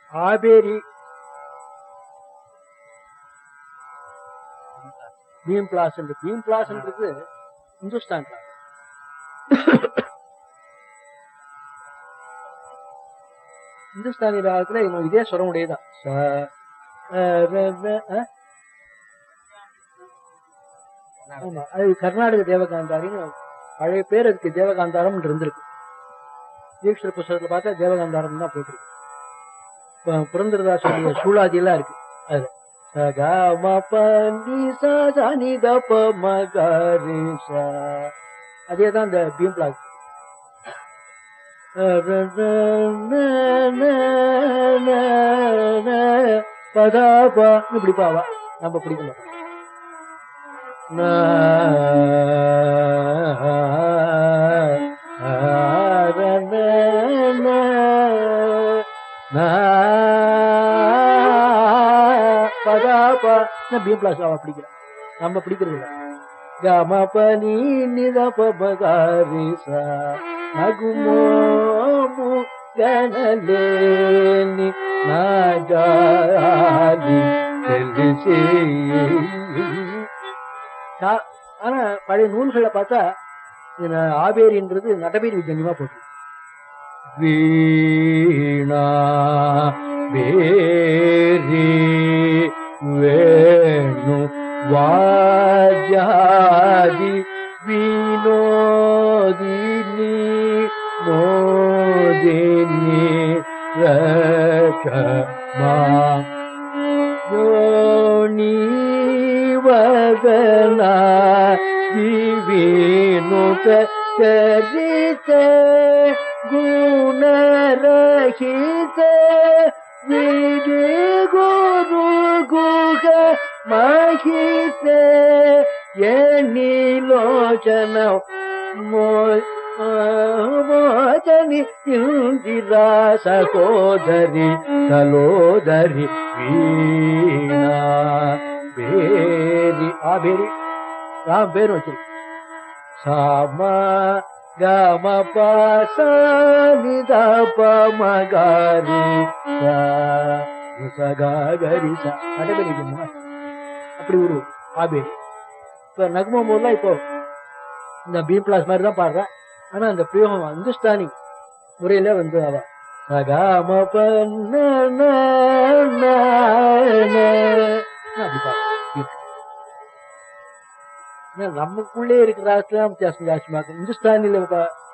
ஆபேரி பீம் பிளாஸ் பீம் பிளாஸ்ன்றது இந்துஸ்தான் class. இந்துஸ்தானி ராகத்துல இவன் இதே சொல்ல முடியுதான் ச அ, ர, ர, அ? ஆமா அது கர்நாடக தேவகாந்தாரின்னு பழைய பேர் அதுக்கு தேவகாந்தாரம் இருந்திருக்கு தீட்சர புஸ்தகத்துல பார்த்தா தேவகாந்தாரம் தான் போட்டிருக்கு இப்ப புரந்தரதாசனுடைய சூழாதி எல்லாம் இருக்கு அதுல சகா ம ப நி ச ச நி த ப ம க ரி ச அதே தான் இந்த பீம் பிளாக் பதா பா இப்படி பாவா நம்ம பிடிக்க மாட்டோம் நா, ஆ, ர, ந, ந, நா, பதா பா பி பிளஸ் அவ பிடிக்கிறேன் நம்ம பிடிக்கிறது இல்ல கம பனி நித பபகாரி சா நகுமோமு கனலேனி நாஜாலி தெரிசி சா- ஆனா பழைய நூல்களை பார்த்தா இந்த ஆபேரின்றது நடபேரி விஜயமா போட்டு வீணா வேரி வேணு வாஜாதி வினோதினி மோதினி ரகமா ಯೋನಿ ವದನ ದಿವಿನುತ ಚರಿತ ಗುಣರಹಿತ ವಿಧಿ ಗುರು ಗುಹ ಮಹಿತ ಎಣಿಲೋಚನ ಮೋ ಮೋಚನಿ ಇಂದಿರಾ ಸಹೋದರಿ ಕಲೋದರಿ வீணா பேரி ஆ பேரி ராம் பேர் வச்சிருக்கு சாம கம பாசனி தப மகாரி சகாகரி நடைபெறி அப்படி ஒரு ஆபேரி இப்ப நகுமம் போதெல்லாம் இப்போ இந்த பி பிளாஸ் மாதிரி தான் பாடுறேன் ஆனா அந்த பிரயோகம் இந்துஸ்தானி முறையில வந்து அவ சகாம பன்ன ந, ந, ந. அப்படி பாடு. இருக்கு. ஏன்னா நமக்குள்ளே இருக்கிற ராஷ்டிரம் வித்தியாசம் ஜாஸ்தியமா இருக்கு இந்துஸ்தானில பா-